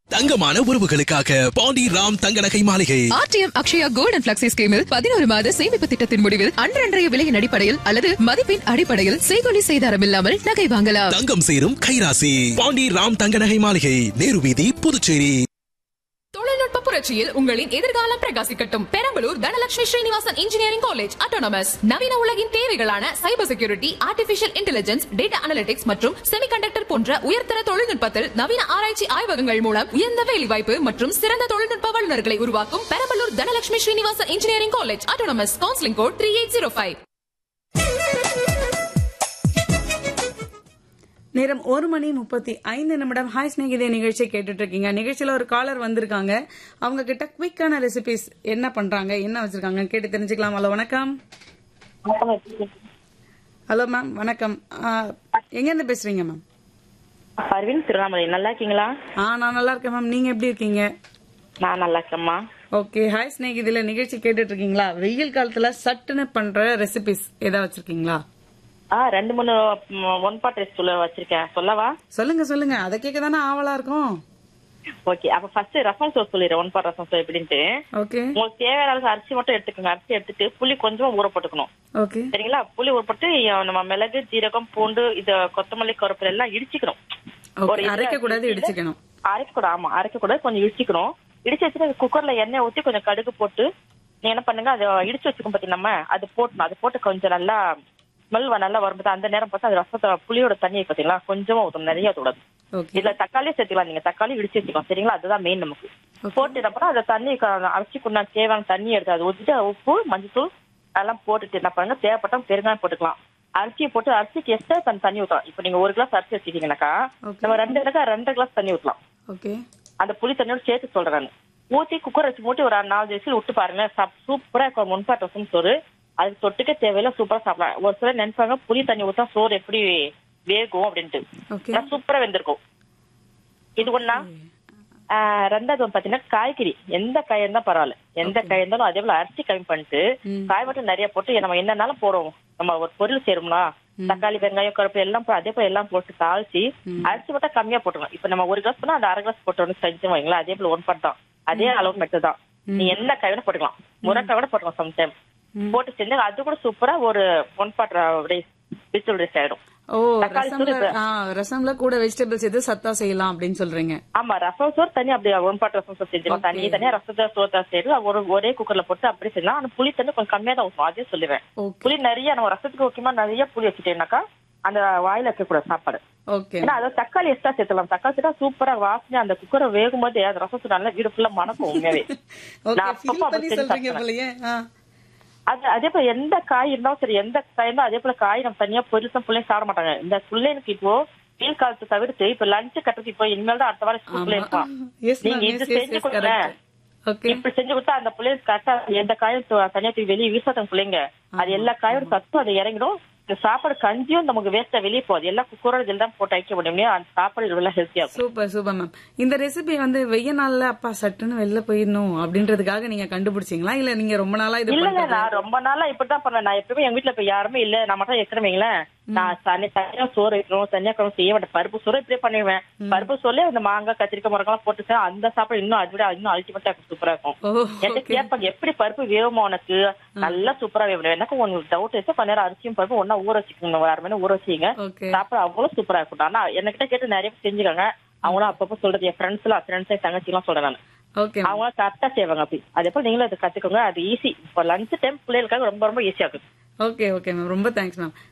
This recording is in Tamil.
தங்கமான உறவுகளுக்காக பாண்டி ராம் தங்க நகை மாளிகை RTM Akshaya gold and flexi ஸ்கீமில் பதினோரு மாத சேமிப்பு திட்டத்தின் முடிவில் அன்றன்றைய விலையின் அடிப்படையில் அல்லது மதிப்பின் அடிப்படையில் செய்கொலி செய்தாரம் இல்லாமல் நகை வாங்கலாம் தங்கம் சேரும் கைராசி பாண்டி ராம் தங்க நகை மாளிகை நேரு வீதி புதுச்சேரி தொழில்நுட்ப புரட்சியில் உங்களின் எதிர்காலம் பிரகாசிக்கட்டும் Perambalur Dhanalakshmi Srinivasan engineering college autonomous நவீன உலகின் தேவைகளான cyber security artificial intelligence data analytics மற்றும் செமிகண்டக்டர் போன்ற உயர்தர தொழில்நுட்பத்தில் நவீன ஆராய்ச்சி ஆய்வகங்கள் மூலம் உயர்ந்த வேலைவாய்ப்பு மற்றும் சிறந்த தொழில்நுட்ப வல்லுநர்களை உருவாக்கும் Perambalur Dhanalakshmi Srinivasan engineering college autonomous counselling code three eight zero five நேரம் ஒரு மணி முப்பத்தி ஐந்து நிமிடம் ஹாய் ஸ்நேகிதே நிகழ்ச்சியை கேட்டுட்டு இருக்கீங்க நிகழ்ச்சியில ஒரு காலர் வந்திருக்காங்க அவங்க கிட்ட குவிக்கான ரெசிபிஸ் என்ன பண்றாங்க என்ன வச்சிருக்காங்க கேட்டு தெரிஞ்சுக்கலாம் ஹலோ வணக்கம் ஹலோ மேம் வணக்கம் எங்க இருந்து பேசுறீங்க மேம் அரவிந்த் திருவண்ணாமலை நல்லா இருக்கீங்களா ஆ நான் நல்லா இருக்கேன் மேம் நீங்க எப்படி இருக்கீங்க நான் நல்லா இருக்கேன்மா ஓகே ஹாய் ஸ்நேகிதில நிகழ்ச்சி கேட்டுட்டு இருக்கீங்களா வெயில் காலத்துல சட்டுன்னு பண்ற ரெசிபிஸ் ஏதாவது வச்சிருக்கீங்களா ஆ ரெண்டு மூணு ஒன் பார்ட் டெஸ்ட் சொல்ல வச்சிருக்கேன் சொல்லவா சொல்லுங்க சொல்லுங்க அதை கேட்க தானே ஆவலா இருக்கும் ஓகே அப்ப ஃபர்ஸ்ட் ரசம் சோஸ் சொல்லிடுறேன் ஒன் பார்ட் ரசம் சோஸ் எப்படின்ட்டு ஓகே உங்களுக்கு தேவையான அளவுக்கு அரிசி மட்டும் எடுத்துக்கோங்க அரிசி எடுத்துட்டு புளி கொஞ்சமா ஊற போட்டுக்கணும் ஓகே சரிங்களா புளி ஊற போட்டு அஹ், நம்ம மிளகு ஜீரகம் பூண்டு இது கொத்தமல்லி கருவேப்பிலை எல்லாம் இடிச்சுக்கணும் ஓகே அரைக்க கூடாது இடிச்சுக்கணும் அரைக்க கூடாது ஆமா அரைக்க கூடாது கொஞ்சம் இடிச்சுக்கணும் இடிச்சு வச்சுட்டு குக்கர்ல எண்ணெய் ஊத்தி கொஞ்சம் கடுகு போட்டு நீ என்ன பண்ணுங்க அதை இடிச்சு வச்சுக்கோம் பாத்தீங்க நம்ம அது போட்டணும் அது போட்டு கொஞ்சம் நல்லா ஸ்மெல் நல்லா வரும்போது அந்த நேரம் பார்த்து அது ரசத்தை புளியோட தண்ணியை பாத்தீங்களா கொஞ்சமா ஊத்தணும் நிறைய ஊத்தக்கூடாது ஓகே இதுல தக்காளியே சேர்த்துக்கலாம் நீங்க தக்காளி இடிச்சு வச்சுக்கலாம் சரிங்களா அதுதான் மெயின் நமக்கு போட்டு அப்புறம் அந்த தண்ணி க- அரைச்சி கொண்டா தேவையான தண்ணி எடுத்து அதை ஊத்திட்டு உப்பு மஞ்சத்தூள் அதெல்லாம் போட்டுட்டு என்ன பண்ணுங்க தேவைப்பட்டா பெருங்காயம் போட்டுக்கலாம் அரிசியை போட்டு அரிசிக்கு எக்ஸ்ட்ரா தண்ணி தண்ணி ஊத்தலாம் இப்போ நீங்க ஒரு கிளாஸ் அரிசி வச்சுட்டீங்கன்னாக்கா Okay. நம்ம ரெண்டு கிலோ ரெண்டு கிளாஸ் தண்ணி ஊத்தலாம் ஓகே அந்த புளி தண்ணியோட சேர்த்து சொல்றேன் நான் ஊத்தி குக்கர் வச்சு மூட்டி ஒரு நாலு விசில் விட்டு பாருங்க சாப்- சூப்பரா இருக்கும் முன்பாட்டு ரசம் சோறு அதுக்கு தொட்டுக்க தேவையில்ல சூப்பரா சாப்பிடலாம் ஒரு சிலர் நினைப்பாங்க புளி தண்ணி ஊத்தா சோறு எப்படி வேகும் அப்படின்ட்டு ஓகே ஆனா சூப்பரா வெந்திருக்கும் இது ஒண்ணா ஆஹ் ரெண்டாவது வந்து பாத்தீங்கன்னா காய்கறி எந்த காய் இருந்தா பரவாயில்ல எந்த காய் இருந்தாலும் அதே போல அரிசி கம்மி பண்ணிட்டு காய் மட்டும் நிறைய போட்டு நம்ம என்னன்னாலும் போடுவோம் நம்ம ஒரு பொருள் சேரும்னா தக்காளி வெங்காயம் கருப்பு எல்லாம் போ- அதே போல எல்லாம் போட்டு தாளிச்சு அரிசி மட்டும் கம்மியா போட்டுருவோம் இப்ப நம்ம ஒரு கிளாஸ் பண்ணா அந்த அரை கிளாஸ் போட்டோம்னு செஞ்சு வைங்களா அதே போல ஒன் பட் தான் அதே அளவு மெட்டு தான் நீ என்ன காய் வேணா போட்டுக்கலாம் முருங்கைக்காய் கூட போட்டுக்கலாம் சம்டைம் போட்டு செஞ்சா அது கூட சூப்பரா ஒரு one pot rice whistle rice ஆயிடும் ஓ தக்காளி ரசம்ல சூடு. ஆ, ரசம்ல கூட வெஜிடபிள்ஸ் எது சத்தா செய்யலாம் அப்படின்னு சொல்றீங்க ஆமா ரசம் சோறு தனி அப்படியே ஒன் பாட் ரசம் சோறு செஞ்சிடும் தனி தனியா ரசத்தை சோத்தா செய்து ஒரு ஒரே குக்கர்ல போட்டு அப்படியே செய்யலாம் ஆனா புளி தண்ணி கொஞ்சம் கம்மியா தான் ஊற்றும் அதே சொல்லுவேன் ஓகே புளி நிறைய நம்ம ரசத்துக்கு முக்கியமா நிறைய புளி வச்சுட்டேன்னாக்கா அந்த வாயில வைக்க கூடாது சாப்பாடு ஓகே ஏன்னா அதாவது தக்காளி எக்ஸ்ட்ரா சேர்த்துலாம் தக்காளி சேர்த்தா சூப்பரா வாசனை அந்த குக்கரை வேகும் போது அந்த ரசத்து நல்லா வீடு ஃபுல்லா மணக்கும் உண்மையாவே ஓகே நான் அப்பப்போ ஃபீல் அப்படி பண்ணி செஞ்சு சொல்றீங்க சாப்பிடுவேன். போலயே ஆ. அது அதே போல எந்த காய் இருந்தாலும் சரி எந்த காய் இருந்தாலும் அதே போல காய் நம்ம தனியா பெருசா பிள்ளைங்க சாப்பிட மாட்டாங்க இந்த பிள்ளைங்களுக்கு இப்போ வெயில் காலத்தை தவிர்த்து இப்ப லஞ்ச் கட்டுறது இப்போ இனிமேல் தான் அடுத்த வாரம் ஸ்கூல்ல ஆமா இருப்பான் எஸ் நீங்க மேம் இது எஸ் எஸ் செஞ்சு எஸ் கொடுங்க கரெக்ட் ஓகே இப்படி செஞ்சு கொடுத்தா அந்த பிள்ளைங்க கரெக்டா எந்த காயும் து- தனியா தூக்கி வெளியே வீசாதங்க பிள்ளைங்க அது எல்லா காயோட சத்தும் அது இறங்கிடும் இந்த சாப்பாடு கஞ்சியும் நமக்கு வேஸ்டா வெளியே போகுது எல்லாம் குக்கரோட இதில் தான் போட்டு வைக்க முடியும் அந்த சாப்பாடு எல்லாம் ஹெல்த்தியா இருக்கும் சூப்பர் சூப்பர் மேம் இந்த ரெசிபி வந்து வெய்ய நாள்ல அப்பா சட்டுன்னு வெளில போயிடணும் அப்படின்றதுக்காக நீங்க கண்டுபிடிச்சீங்களா இல்ல நீங்க ரொம்ப நாளா இது இல்லங்க பண்றது நான் ரொம்ப நாளா இப்படிதான் பண்ணேன் நான் எப்பவுமே எங்க வீட்டுல இப்ப யாருமே இல்ல நான் மட்டும் இருக்கிறவங்களேன் நான் தனி தனியா சோறு வைக்கணும் தனியா குழம்பு செய்ய மாட்டேன் பருப்பு சோறு இப்படியே பண்ணிடுவேன் பருப்பு சோறுல இந்த மாங்காய் கத்திரிக்காய் முருங்கெல்லாம் போட்டு செஞ்சா அந்த சாப்பாடு இன்னும் அதை விட இன்னும் அல்டிமேட்டா இருக்கும் சூப்பரா இருக்கும் ஓ என்கிட்ட கேட்பாங்க எப்படி பருப்பு வேகுமா உனக்கு நல்லா சூப்பரா வேகும் எனக்கு உங்களுக்கு டவுட் வச்சு கொஞ்ச நேரம் அரிசியும் பருப்பு ஒன்னா ஊற வச்சுக்கோங்க ஒரு அரை மணி நேரம் ஊற வச்சுங்க ஓகே சாப்பாடு அவ்வளவு சூப்பரா இருக்கும் ஆனா என்கிட்ட கேட்டு நிறைய பேர் செஞ்சுக்காங்க அவங்களும் அப்பப்போ சொல்றது என் ஃப்ரெண்ட்ஸ் எல்லாம் ஃப்ரெண்ட்ஸ் தங்கச்சி எல்லாம் சொல்றேன் நான் ஓகே அவங்க கரெக்டா செய்வாங்க அப்படி அதே போல நீங்களும் அதை கத்துக்கோங்க அது ஈஸி இப்போ லஞ்ச் டைம் பிள்ளைகளுக்காக ரொம்ப ரொம்ப ஈஸியா இருக்கும் ஓகே ஓகே மேம் ரொம்ப தேங்க்ஸ் மேம்